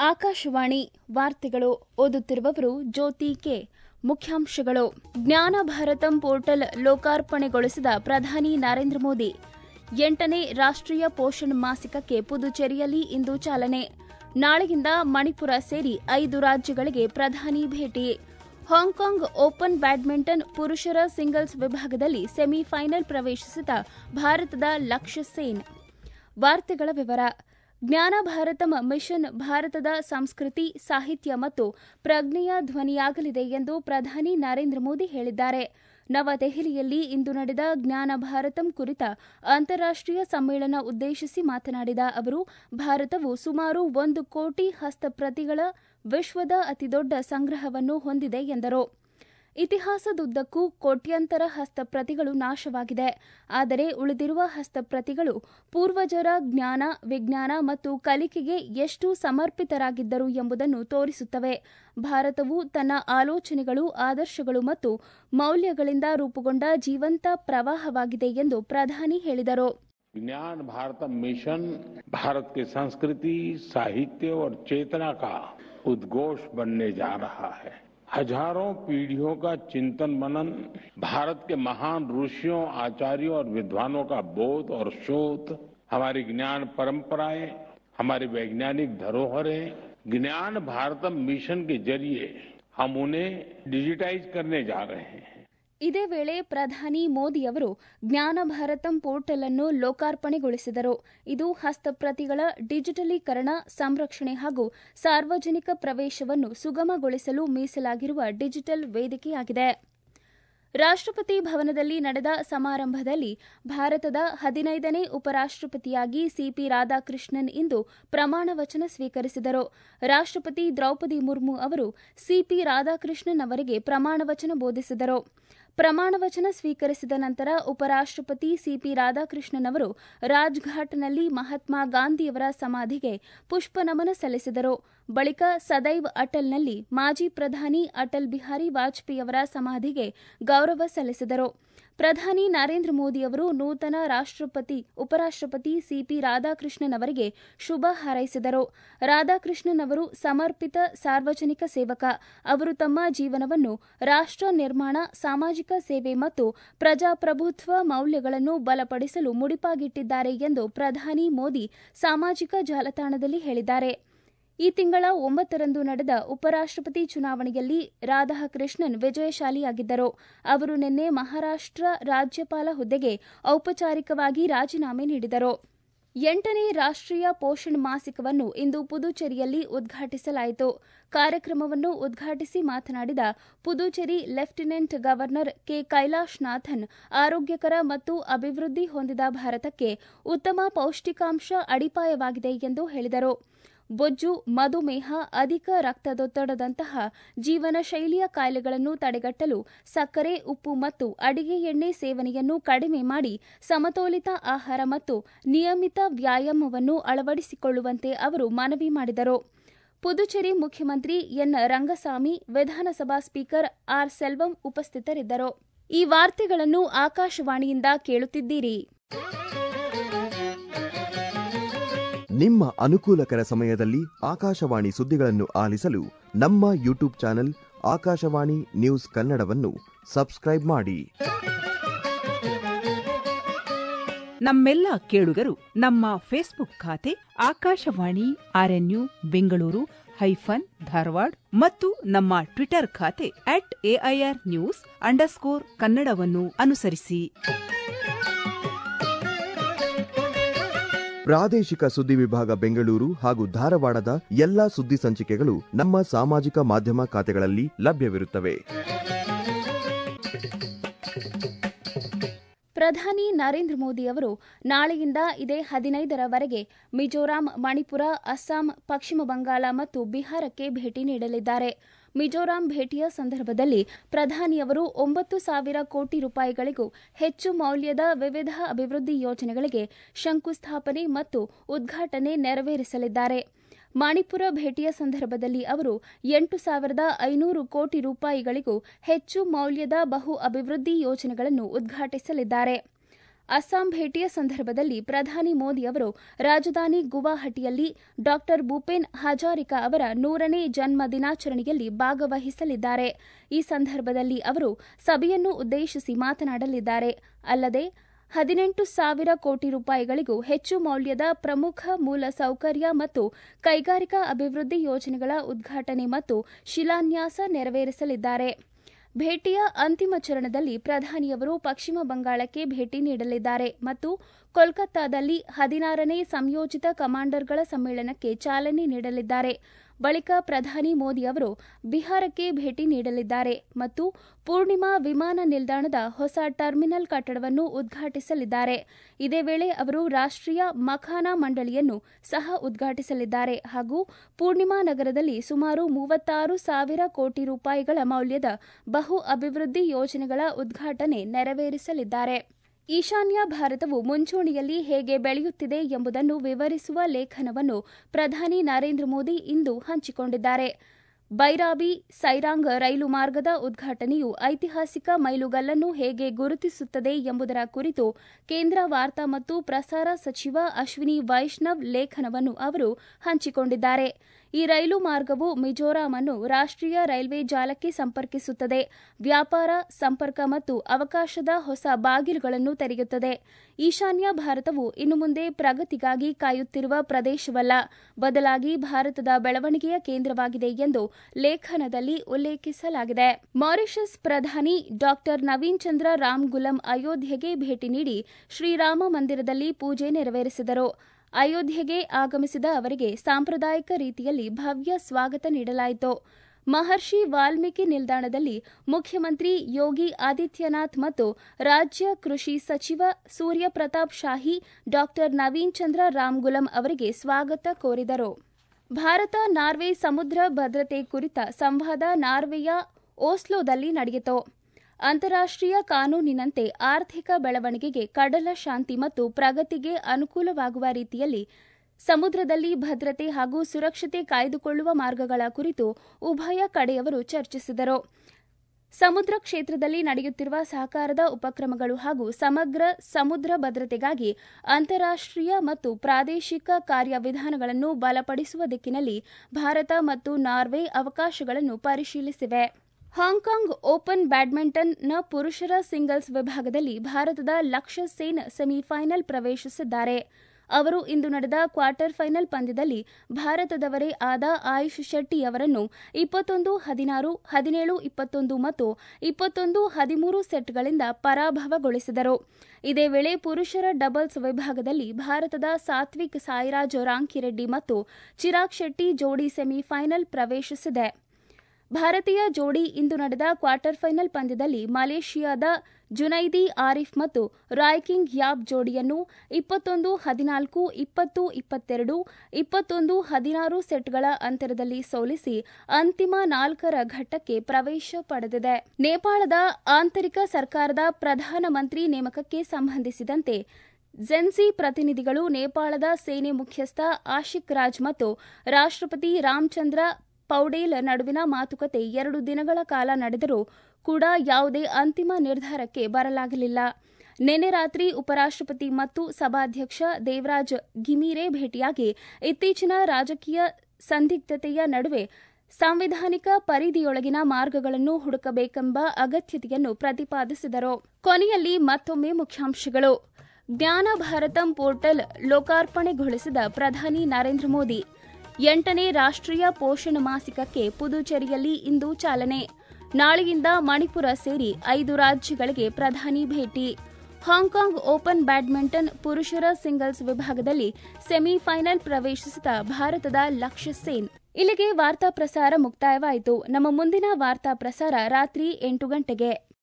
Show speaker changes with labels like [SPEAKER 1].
[SPEAKER 1] ಆಕಾಶವಾಣಿ ವಾರ್ತೆಗಳು ಓದುತ್ತಿರುವವರು ಜ್ಯೋತಿ ಕೆ ಮುಖ್ಯಾಂಶಗಳು ಜ್ಞಾನ ಭಾರತಂ ಪೋರ್ಟಲ್ ಲೋಕಾರ್ಪಣೆಗೊಳಿಸಿದ ಪ್ರಧಾನಿ ನರೇಂದ್ರ ಮೋದಿ ಎಂಟನೇ ರಾಷ್ಟೀಯ ಪೋಷಣ್ ಮಾಸಿಕಕ್ಕೆ ಪುದುಚೇರಿಯಲ್ಲಿ ಇಂದು ಚಾಲನೆ ನಾಳೆಯಿಂದ ಮಣಿಪುರ ಸೇರಿ ಐದು ರಾಜ್ಯಗಳಿಗೆ ಪ್ರಧಾನಿ ಭೇಟಿ ಹಾಂಕಾಂಗ್ ಓಪನ್ ಬ್ಯಾಡ್ಮಿಂಟನ್ ಪುರುಷರ ಸಿಂಗಲ್ಸ್ ವಿಭಾಗದಲ್ಲಿ ಸೆಮಿಫೈನಲ್ ಪ್ರವೇಶಿಸಿದ ಭಾರತದ ಲಕ್ಷ್ಯ ಸೇನ್ ವಾರ್ತೆಗಳ ವಿವರ ಜ್ಞಾನ ಭಾರತಂ ಮಿಷನ್ ಭಾರತದ ಸಂಸ್ಕೃತಿ ಸಾಹಿತ್ಯ ಮತ್ತು ಪ್ರಜ್ಞೆಯ ಧ್ವನಿಯಾಗಲಿದೆ ಎಂದು ಪ್ರಧಾನಿ ನರೇಂದ್ರ ಮೋದಿ ಹೇಳಿದ್ದಾರೆ ನವದೆಹಲಿಯಲ್ಲಿ ಇಂದು ನಡೆದ ಜ್ಞಾನ ಭಾರತಂ ಕುರಿತ ಅಂತಾರಾಷ್ಟೀಯ ಸಮ್ಮೇಳನ ಉದ್ದೇಶಿಸಿ ಮಾತನಾಡಿದ ಅವರು ಭಾರತವು ಸುಮಾರು ಒಂದು ಕೋಟಿ ಹಸ್ತಪ್ರತಿಗಳ ವಿಶ್ವದ ಅತಿದೊಡ್ಡ ಸಂಗ್ರಹವನ್ನು ಹೊಂದಿದೆ ಎಂದರು ಇತಿಹಾಸದುದ್ದಕ್ಕೂ ಕೋಟ್ಯಂತರ ಹಸ್ತಪ್ರತಿಗಳು ನಾಶವಾಗಿದೆ ಆದರೆ ಉಳಿದಿರುವ ಹಸ್ತಪ್ರತಿಗಳು ಪೂರ್ವಜರ ಜ್ಞಾನ ವಿಜ್ಞಾನ ಮತ್ತು ಕಲಿಕೆಗೆ ಎಷ್ಟು ಸಮರ್ಪಿತರಾಗಿದ್ದರು ಎಂಬುದನ್ನು ತೋರಿಸುತ್ತವೆ ಭಾರತವು ತನ್ನ ಆಲೋಚನೆಗಳು ಆದರ್ಶಗಳು ಮತ್ತು ಮೌಲ್ಯಗಳಿಂದ ರೂಪುಗೊಂಡ ಜೀವಂತ ಪ್ರವಾಹವಾಗಿದೆ ಎಂದು ಪ್ರಧಾನಿ ಹೇಳಿದರು
[SPEAKER 2] ज्ञान भारत मिशन भारत की संस्कृति साहित्य और चेतना का उद्घोष बनने जा रहा है हजारों पीढ़ियों का चिंतन मनन भारत के महान ऋषियों आचार्यों और विद्वानों का बोध और शोध हमारी ज्ञान परंपराएं हमारी वैज्ञानिक धरोहरें ज्ञान भारतम मिशन के जरिए हम उन्हें डिजिटाइज करने जा रहे हैं
[SPEAKER 1] ಇದೇ ವೇಳೆ ಪ್ರಧಾನಿ ಮೋದಿ ಅವರು ಜ್ಞಾನ ಭಾರತಂ ಪೋರ್ಟಲ್ ಅನ್ನು ಲೋಕಾರ್ಪಣೆಗೊಳಿಸಿದರು ಇದು ಹಸ್ತಪ್ರತಿಗಳ ಡಿಜಿಟಲೀಕರಣ ಸಂರಕ್ಷಣೆ ಹಾಗೂ ಸಾರ್ವಜನಿಕ ಪ್ರವೇಶವನ್ನು ಸುಗಮಗೊಳಿಸಲು ಮೀಸಲಾಗಿರುವ ಡಿಜಿಟಲ್ ವೇದಿಕೆಯಾಗಿದೆ ರಾಷ್ಟಪತಿ ಭವನದಲ್ಲಿ ನಡೆದ ಸಮಾರಂಭದಲ್ಲಿ ಭಾರತದ ಹದಿನೈದನೇ ಉಪರಾಷ್ಟಪತಿಯಾಗಿ ಸಿಪಿ ರಾಧಾಕೃಷ್ಣನ್ ಇಂದು ಪ್ರಮಾಣ ವಚನ ಸ್ವೀಕರಿಸಿದರು ರಾಷ್ಟಪತಿ ದ್ರೌಪದಿ ಮುರ್ಮು ಅವರು ಸಿಪಿ ರಾಧಾಕೃಷ್ಣನ್ ಅವರಿಗೆ ಪ್ರಮಾಣ ವಚನ ಬೋಧಿಸಿದರು ಪ್ರಮಾಣ ವಚನ ಸ್ವೀಕರಿಸಿದ ನಂತರ ಉಪರಾಷ್ಟಪತಿ ಸಿಪಿ ರಾಧಾಕೃಷ್ಣನ್ ಅವರು ರಾಜ್ಘಾಟ್ನಲ್ಲಿ ಮಹಾತ್ಮ ಗಾಂಧಿಯವರ ಸಮಾಧಿಗೆ ಪುಷ್ಪನಮನ ಸಲ್ಲಿಸಿದರು ಬಳಿಕ ಸದೈವ್ ಅಟಲ್ನಲ್ಲಿ ಮಾಜಿ ಪ್ರಧಾನಿ ಅಟಲ್ ಬಿಹಾರಿ ವಾಜಪೇಯಿ ಅವರ ಸಮಾಧಿಗೆ ಗೌರವ ಸಲ್ಲಿಸಿದರು ಪ್ರಧಾನಿ ನರೇಂದ್ರ ಮೋದಿ ಅವರು ನೂತನ ರಾಷ್ಟಪತಿ ಉಪರಾಷ್ಟಪತಿ ಸಿಪಿ ರಾಧಾಕೃಷ್ಣನ್ ಅವರಿಗೆ ಶುಭ ಹಾರೈಸಿದರು ರಾಧಾಕೃಷ್ಣನ್ ಅವರು ಸಮರ್ಪಿತ ಸಾರ್ವಜನಿಕ ಸೇವಕ ಅವರು ತಮ್ಮ ಜೀವನವನ್ನು ರಾಷ್ಟ ನಿರ್ಮಾಣ ಸಾಮಾಜಿಕ ಸೇವೆ ಮತ್ತು ಪ್ರಜಾಪ್ರಭುತ್ವ ಮೌಲ್ಯಗಳನ್ನು ಬಲಪಡಿಸಲು ಮುಡಿಪಾಗಿಟ್ಟಿದ್ದಾರೆ ಎಂದು ಪ್ರಧಾನಿ ಮೋದಿ ಸಾಮಾಜಿಕ ಜಾಲತಾಣದಲ್ಲಿ ಹೇಳಿದ್ದಾರೆ ಈ ತಿಂಗಳ ಒಂಬತ್ತರಂದು ನಡೆದ ಉಪರಾಷ್ಟಪತಿ ಚುನಾವಣೆಯಲ್ಲಿ ರಾಧಾಕೃಷ್ಣನ್ ವಿಜಯಶಾಲಿಯಾಗಿದ್ದರು ಅವರು ನಿನ್ನೆ ಮಹಾರಾಷ್ಟ ರಾಜ್ಯಪಾಲ ಹುದ್ದೆಗೆ ಔಪಚಾರಿಕವಾಗಿ ರಾಜೀನಾಮೆ ನೀಡಿದರು ಎಂಟನೇ ರಾಷ್ಟೀಯ ಪೋಷಣ್ ಮಾಸಿಕವನ್ನು ಇಂದು ಪುದುಚೇರಿಯಲ್ಲಿ ಉದ್ಘಾಟಿಸಲಾಯಿತು ಕಾರ್ಯಕ್ರಮವನ್ನು ಉದ್ಘಾಟಿಸಿ ಮಾತನಾಡಿದ Puducherry lieutenant governor K Kailashnathan ಆರೋಗ್ಯಕರ ಮತ್ತು ಅಭಿವೃದ್ಧಿ ಹೊಂದಿದ ಭಾರತಕ್ಕೆ ಉತ್ತಮ ಪೌಷ್ಟಿಕಾಂಶ ಅಡಿಪಾಯವಾಗಿದೆ ಎಂದು ಹೇಳಿದರು ಬೊಜ್ಜು ಮಧುಮೇಹ ಅಧಿಕ ರಕ್ತದೊತ್ತಡದಂತಹ ಜೀವನ ಶೈಲಿಯ ಕಾಯಿಲೆಗಳನ್ನು ತಡೆಗಟ್ಟಲು ಸಕ್ಕರೆ ಉಪ್ಪು ಮತ್ತು ಅಡಿಗೆ ಎಣ್ಣೆ ಸೇವನೆಯನ್ನು ಕಡಿಮೆ ಮಾಡಿ ಸಮತೋಲಿತ ಆಹಾರ ಮತ್ತು ನಿಯಮಿತ ವ್ಯಾಯಾಮವನ್ನು ಅಳವಡಿಸಿಕೊಳ್ಳುವಂತೆ ಅವರು ಮನವಿ ಮಾಡಿದರು ಪುದುಚೇರಿ ಮುಖ್ಯಮಂತ್ರಿ ಎನ್ ರಂಗಸ್ವಾಮಿ ವಿಧಾನಸಭಾ ಸ್ಪೀಕರ್ ಆರ್ ಸೆಲ್ವಂ ಉಪಸ್ಥಿತರಿದ್ದರು ಈ ವಾರ್ತೆಗಳನ್ನು ಆಕಾಶವಾಣಿಯಿಂದ ಕೇಳುತ್ತಿದ್ದೀರಿ
[SPEAKER 3] ನಿಮ್ಮ ಅನುಕೂಲಕರ ಸಮಯದಲ್ಲಿ ಆಕಾಶವಾಣಿ ಸುದ್ದಿಗಳನ್ನು ಆಲಿಸಲು ನಮ್ಮ ಯೂಟ್ಯೂಬ್ ಚಾನೆಲ್ ಆಕಾಶವಾಣಿ ನ್ಯೂಸ್ ಕನ್ನಡವನ್ನು ಸಬ್ಸ್ಕ್ರೈಬ್ ಮಾಡಿ
[SPEAKER 4] ನಮ್ಮೆಲ್ಲ ಕೇಳುಗರು ನಮ್ಮ ಫೇಸ್ಬುಕ್ ಖಾತೆ ಆಕಾಶವಾಣಿ ಆರ್ಎನ್ಯು ಬೆಂಗಳೂರು ಹೈಫನ್ ಧಾರವಾಡ ಮತ್ತು ನಮ್ಮ ಟ್ವಿಟರ್ ಖಾತೆ ಅಟ್ ಎಐಆರ್ ನ್ಯೂಸ್ ಅಂಡರ್ಸ್ಕೋರ್ ಕನ್ನಡವನ್ನು ಅನುಸರಿಸಿ
[SPEAKER 3] ಪ್ರಾದೇಶಿಕ ಸುದ್ದಿ ವಿಭಾಗ ಬೆಂಗಳೂರು ಹಾಗೂ ಧಾರವಾಡದ ಎಲ್ಲಾ ಸುದ್ದಿ ಸಂಚಿಕೆಗಳು ನಮ್ಮ ಸಾಮಾಜಿಕ ಮಾಧ್ಯಮ ಖಾತೆಗಳಲ್ಲಿ ಲಭ್ಯವಿರುತ್ತವೆ
[SPEAKER 1] ಪ್ರಧಾನಿ ನರೇಂದ್ರ ಮೋದಿ ಅವರು ನಾಳೆಯಿಂದ ಇದೇ ಹದಿನೈದರವರೆಗೆ ಮಿಜೋರಾಂ ಮಣಿಪುರ ಅಸ್ಸಾಂ ಪಶ್ಚಿಮ ಬಂಗಾಳ ಮತ್ತು ಬಿಹಾರಕ್ಕೆ ಭೇಟಿ ನೀಡಲಿದ್ದಾರೆ ಮಿಜೋರಾಂ ಭೇಟಿಯ ಸಂದರ್ಭದಲ್ಲಿ ಪ್ರಧಾನಿಯವರು ಒಂಬತ್ತು ಸಾವಿರ ಕೋಟಿ ರೂಪಾಯಿಗಳಿಗೂ ಹೆಚ್ಚು ಮೌಲ್ಯದ ವಿವಿಧ ಅಭಿವೃದ್ಧಿ ಯೋಜನೆಗಳಿಗೆ ಶಂಕುಸ್ಥಾಪನೆ ಮತ್ತು ಉದ್ಘಾಟನೆ ನೆರವೇರಿಸಲಿದ್ದಾರೆ ಮಣಿಪುರ ಭೇಟಿಯ ಸಂದರ್ಭದಲ್ಲಿ ಅವರು ಎಂಟು ಸಾವಿರದ ಐನೂರು ಕೋಟಿ ರೂಪಾಯಿಗಳಿಗೂ ಹೆಚ್ಚು ಮೌಲ್ಯದ ಬಹು ಅಭಿವೃದ್ಧಿ ಯೋಜನೆಗಳನ್ನು ಉದ್ಘಾಟಿಸಲಿದ್ದಾರೆ ಅಸ್ಸಾಂ ಭೇಟಿಯ ಸಂದರ್ಭದಲ್ಲಿ ಪ್ರಧಾನಿ ಮೋದಿ ಅವರು ರಾಜಧಾನಿ ಗುವಾಹಟಿಯಲ್ಲಿ ಡಾ ಭೂಪೇನ್ ಹಜಾರಿಕಾ ಅವರ ನೂರನೇ ಜನ್ಮ ದಿನಾಚರಣೆಯಲ್ಲಿ ಭಾಗವಹಿಸಲಿದ್ದಾರೆ ಈ ಸಂದರ್ಭದಲ್ಲಿ ಅವರು ಸಭೆಯನ್ನು ಉದ್ದೇಶಿಸಿ ಮಾತನಾಡಲಿದ್ದಾರೆ ಅಲ್ಲದೆ ಹದಿನೆಂಟು ಸಾವಿರ ಕೋಟಿ ರೂಪಾಯಿಗಳಿಗೂ ಹೆಚ್ಚು ಮೌಲ್ಯದ ಪ್ರಮುಖ ಮೂಲ ಸೌಕರ್ಯ ಮತ್ತು ಕೈಗಾರಿಕಾ ಅಭಿವೃದ್ಧಿ ಯೋಜನೆಗಳ ಉದ್ಘಾಟನೆ ಮತ್ತು ಶಿಲಾನ್ಯಾಸ ನೆರವೇರಿಸಲಿದ್ದಾರೆ ಭೇಟಿಯ ಅಂತಿಮ ಚರಣದಲ್ಲಿ ಪ್ರಧಾನಿಯವರು ಪಶ್ಚಿಮ ಬಂಗಾಳಕ್ಕೆ ಭೇಟಿ ನೀಡಲಿದ್ದಾರೆ ಮತ್ತು ಕೋಲ್ಕತ್ತಾದಲ್ಲಿ ಹದಿನಾರನೇ ಸಂಯೋಜಿತ ಕಮಾಂಡರ್ಗಳ ಸಮ್ಮೇಳನಕ್ಕೆ ಚಾಲನೆ ನೀಡಲಿದ್ದಾರೆ ಬಳಿಕ ಪ್ರಧಾನಿ ಮೋದಿ ಅವರು ಬಿಹಾರಕ್ಕೆ ಭೇಟಿ ನೀಡಲಿದ್ದಾರೆ ಮತ್ತು ಪೂರ್ಣಿಮಾ ವಿಮಾನ ನಿಲ್ದಾಣದ ಹೊಸ ಟರ್ಮಿನಲ್ ಕಟ್ಟಡವನ್ನು ಉದ್ಘಾಟಿಸಲಿದ್ದಾರೆ ಇದೇ ವೇಳೆ ಅವರು ರಾಷ್ಟೀಯ ಮಖಾನಾ ಮಂಡಳಿಯನ್ನು ಸಹ ಉದ್ಘಾಟಿಸಲಿದ್ದಾರೆ ಹಾಗೂ ಪೂರ್ಣಿಮಾ ನಗರದಲ್ಲಿ ಸುಮಾರು ಮೂವತ್ತಾರು ಸಾವಿರ ಕೋಟಿ ರೂಪಾಯಿಗಳ ಮೌಲ್ಯದ ಬಹು ಅಭಿವೃದ್ಧಿ ಯೋಜನೆಗಳ ಉದ್ಘಾಟನೆ ನೆರವೇರಿಸಲಿದ್ದಾರೆ ಈಶಾನ್ಯ ಭಾರತವು ಮುಂಚೂಣಿಯಲ್ಲಿ ಹೇಗೆ ಬೆಳೆಯುತ್ತಿದೆ ಎಂಬುದನ್ನು ವಿವರಿಸುವ ಲೇಖನವನ್ನು ಪ್ರಧಾನಿ ನರೇಂದ್ರ ಮೋದಿ ಇಂದು ಹಂಚಿಕೊಂಡಿದ್ದಾರೆ ಬೈರಾಬಿ ಸೈರಾಂಗ್ ರೈಲು ಮಾರ್ಗದ ಉದ್ಘಾಟನೆಯು ಐತಿಹಾಸಿಕ ಮೈಲುಗಲ್ಲನ್ನು ಹೇಗೆ ಗುರುತಿಸುತ್ತದೆ ಎಂಬುದರ ಕುರಿತು ಕೇಂದ್ರ ವಾರ್ತಾ ಮತ್ತು ಪ್ರಸಾರ ಸಚಿವ ಅಶ್ವಿನಿ ವೈಷ್ಣವ್ ಲೇಖನವನ್ನು ಅವರು ಹಂಚಿಕೊಂಡಿದ್ದಾರೆ ಈ ರೈಲು ಮಾರ್ಗವು ಮಿಜೋರಾಂ ಅನ್ನು ರಾಷ್ಟೀಯ ರೈಲ್ವೆ ಜಾಲಕ್ಕೆ ಸಂಪರ್ಕಿಸುತ್ತದೆ ವ್ಯಾಪಾರ ಸಂಪರ್ಕ ಮತ್ತು ಅವಕಾಶದ ಹೊಸ ಬಾಗಿಲುಗಳನ್ನು ತೆರೆಯುತ್ತದೆ ಈಶಾನ್ಯ ಭಾರತವು ಇನ್ನು ಮುಂದೆ ಪ್ರಗತಿಗಾಗಿ ಕಾಯುತ್ತಿರುವ ಪ್ರದೇಶವಲ್ಲ ಬದಲಾಗಿ ಭಾರತದ ಬೆಳವಣಿಗೆಯ ಕೇಂದ್ರವಾಗಿದೆ ಎಂದು ಲೇಖನದಲ್ಲಿ ಉಲ್ಲೇಖಿಸಲಾಗಿದೆ ಮಾರಿಷಸ್ ಪ್ರಧಾನಿ ಡಾ ನವೀನ್ ಚಂದ್ರ ರಾಮ್ಗುಲಂ ಅಯೋಧ್ಯೆಗೆ ಭೇಟಿ ನೀಡಿ ಶ್ರೀರಾಮ ಮಂದಿರದಲ್ಲಿ ಪೂಜೆ ನೆರವೇರಿಸಿದರು ಅಯೋಧ್ಯೆಗೆ ಆಗಮಿಸಿದ ಅವರಿಗೆ ಸಾಂಪ್ರದಾಯಿಕ ರೀತಿಯಲ್ಲಿ ಭವ್ಯ ಸ್ವಾಗತ ನೀಡಲಾಯಿತು ಮಹರ್ಷಿ ವಾಲ್ಮೀಕಿ ನಿಲ್ದಾಣದಲ್ಲಿ ಮುಖ್ಯಮಂತ್ರಿ ಯೋಗಿ ಆದಿತ್ಯನಾಥ್ ಮತ್ತು ರಾಜ್ಯ ಕೃಷಿ ಸಚಿವ ಸೂರ್ಯ ಪ್ರತಾಪ್ ಶಾಹಿ ಡಾ ನವೀನ್ ಚಂದ್ರ ರಾಮ್ಗುಲಂ ಅವರಿಗೆ ಸ್ವಾಗತ ಕೋರಿದರು ಭಾರತ ನಾರ್ವೆ ಸಮುದ್ರ ಭದ್ರತೆ ಕುರಿತ ಸಂವಾದ ನಾರ್ವೆಯ ಓಸ್ಲೋದಲ್ಲಿ ನಡೆಯಿತು ಅಂತಾರಾಷ್ಟೀಯ ಕಾನೂನಿನಂತೆ ಆರ್ಥಿಕ ಬೆಳವಣಿಗೆಗೆ ಕಡಲ ಶಾಂತಿ ಮತ್ತು ಪ್ರಗತಿಗೆ ಅನುಕೂಲವಾಗುವ ರೀತಿಯಲ್ಲಿ ಸಮುದ್ರದಲ್ಲಿ ಭದ್ರತೆ ಹಾಗೂ ಸುರಕ್ಷತೆ ಕಾಯ್ದುಕೊಳ್ಳುವ ಮಾರ್ಗಗಳ ಕುರಿತು ಉಭಯ ಕಡೆಯವರು ಚರ್ಚಿಸಿದರು ಸಮುದ್ರ ಕ್ಷೇತ್ರದಲ್ಲಿ ನಡೆಯುತ್ತಿರುವ ಸಹಕಾರದ ಉಪಕ್ರಮಗಳು ಹಾಗೂ ಸಮಗ್ರ ಸಮುದ್ರ ಭದ್ರತೆಗಾಗಿ ಅಂತಾರಾಷ್ಟೀಯ ಮತ್ತು ಪ್ರಾದೇಶಿಕ ಕಾರ್ಯವಿಧಾನಗಳನ್ನು ಬಲಪಡಿಸುವ ದಿಕ್ಕಿನಲ್ಲಿ ಭಾರತ ಮತ್ತು ನಾರ್ವೆ ಅವಕಾಶಗಳನ್ನು ಪರಿಶೀಲಿಸಿವೆ ಹಾಂಕಾಂಗ್ ಓಪನ್ ಬ್ಯಾಡ್ಮಿಂಟನ್ನ ಪುರುಷರ ಸಿಂಗಲ್ಸ್ ವಿಭಾಗದಲ್ಲಿ ಭಾರತದ ಲಕ್ಷ್ಯ ಸೇನ್ ಸೆಮಿಫೈನಲ್ ಪ್ರವೇಶಿಸಿದ್ದಾರೆ ಅವರು ಇಂದು ನಡೆದ ಕ್ವಾರ್ಟರ್ ಫೈನಲ್ ಪಂದ್ಯದಲ್ಲಿ ಭಾರತದವರೇ ಆದ ಆಯುಷ್ ಶೆಟ್ಟಿ ಅವರನ್ನು ಇಪ್ಪತ್ತೊಂದು ಹದಿನಾರು ಹದಿನೇಳು ಇಪ್ಪತ್ತೊಂದು ಮತ್ತು ಇಪ್ಪತ್ತೊಂದು ಹದಿಮೂರು ಸೆಟ್ಗಳಿಂದ ಪರಾಭವಗೊಳಿಸಿದರು ಇದೇ ವೇಳೆ ಪುರುಷರ ಡಬಲ್ಸ್ ವಿಭಾಗದಲ್ಲಿ ಭಾರತದ ಸಾತ್ವಿಕ್ ಸಾಯಿರಾಜ್ ರಾಂಕಿರೆಡ್ಡಿ ಮತ್ತು ಚಿರಾಗ್ ಶೆಟ್ಟಿ ಜೋಡಿ ಸೆಮಿಫೈನಲ್ ಪ್ರವೇಶಿಸಿದೆ ಭಾರತೀಯ ಜೋಡಿ ಇಂದು ನಡೆದ ಕ್ವಾರ್ಟರ್ ಫೈನಲ್ ಪಂದ್ಯದಲ್ಲಿ ಮಲೇಷಿಯಾದ ಜುನೈದಿ ಆರಿಫ್ ಮತ್ತು ರಾಯ್ಕಿಂಗ್ ಯಾಬ್ ಜೋಡಿಯನ್ನು ಇಪ್ಪತ್ತೊಂದು ಹದಿನಾಲ್ಕು ಇಪ್ಪತ್ತು ಇಪ್ಪತ್ತೆರಡು ಇಪ್ಪತ್ತೊಂದು ಹದಿನಾರು ಸೆಟ್ಗಳ ಅಂತರದಲ್ಲಿ ಸೋಲಿಸಿ ಅಂತಿಮ ನಾಲ್ಕರ ಘಟ್ಟಕ್ಕೆ ಪ್ರವೇಶ ಪಡೆದಿದೆ ನೇಪಾಳದ ಆಂತರಿಕ ಸರ್ಕಾರದ ಪ್ರಧಾನಮಂತ್ರಿ ನೇಮಕಕ್ಕೆ ಸಂಬಂಧಿಸಿದಂತೆ ಜೆನ್ಸಿ ಪ್ರತಿನಿಧಿಗಳು ನೇಪಾಳದ ಸೇನೆ ಮುಖ್ಯಸ್ಥ ಆಶಿಕ್ ರಾಜ್ ಮತ್ತು ರಾಷ್ಟಪತಿ ರಾಮಚಂದ್ರ ಪೌಡೇಲ್ ನಡುವಿನ ಮಾತುಕತೆ ಎರಡು ದಿನಗಳ ಕಾಲ ನಡೆದರೂ ಕೂಡ ಯಾವುದೇ ಅಂತಿಮ ನಿರ್ಧಾರಕ್ಕೆ ಬರಲಾಗಲಿಲ್ಲ ನಿನ್ನೆ ರಾತ್ರಿ ಉಪರಾಷ್ಟಪತಿ ಮತ್ತು ಸಭಾಧ್ಯಕ್ಷ ದೇವರಾಜ್ ಗಿಮಿರೆ ಭೇಟಿಯಾಗಿ ಇತ್ತೀಚಿನ ರಾಜಕೀಯ ಸಂದಿಗ್ಧತೆಯ ನಡುವೆ ಸಾಂವಿಧಾನಿಕ ಪರಿಧಿಯೊಳಗಿನ ಮಾರ್ಗಗಳನ್ನು ಹುಡುಕಬೇಕೆಂಬ ಅಗತ್ಯತೆಯನ್ನು ಪ್ರತಿಪಾದಿಸಿದರು ಕೊನೆಯಲ್ಲಿ ಮತ್ತೊಮ್ಮೆ ಮುಖ್ಯಾಂಶಗಳು ಜ್ಞಾನ ಭಾರತಂ ಪೋರ್ಟಲ್ ಲೋಕಾರ್ಪಣೆಗೊಳಿಸಿದ ಪ್ರಧಾನಿ ನರೇಂದ್ರ ಮೋದಿ ಎಂಟನೇ ರಾಷ್ಟೀಯ ಪೋಷಣ ಮಾಸಿಕಕ್ಕೆ ಪುದುಚೇರಿಯಲ್ಲಿ ಇಂದು ಚಾಲನೆ ನಾಳೆಯಿಂದ ಮಣಿಪುರ ಸೇರಿ ಐದು ರಾಜ್ಯಗಳಿಗೆ ಪ್ರಧಾನಿ ಭೇಟಿ ಹಾಂಕಾಂಗ್ ಓಪನ್ ಬ್ಯಾಡ್ಮಿಂಟನ್ ಪುರುಷರ ಸಿಂಗಲ್ಸ್ ವಿಭಾಗದಲ್ಲಿ ಸೆಮಿಫೈನಲ್ ಪ್ರವೇಶಿಸಿದ ಭಾರತದ ಲಕ್ಷ್ಯ ಸೇನ್ ಇಲ್ಲಿಗೆ ವಾರ್ತಾ ಪ್ರಸಾರ ಮುಕ್ತಾಯವಾಯಿತು ನಮ್ಮ ಮುಂದಿನ ವಾರ್ತಾ ಪ್ರಸಾರ ರಾತ್ರಿ ಎಂಟು ಗಂಟೆಗೆ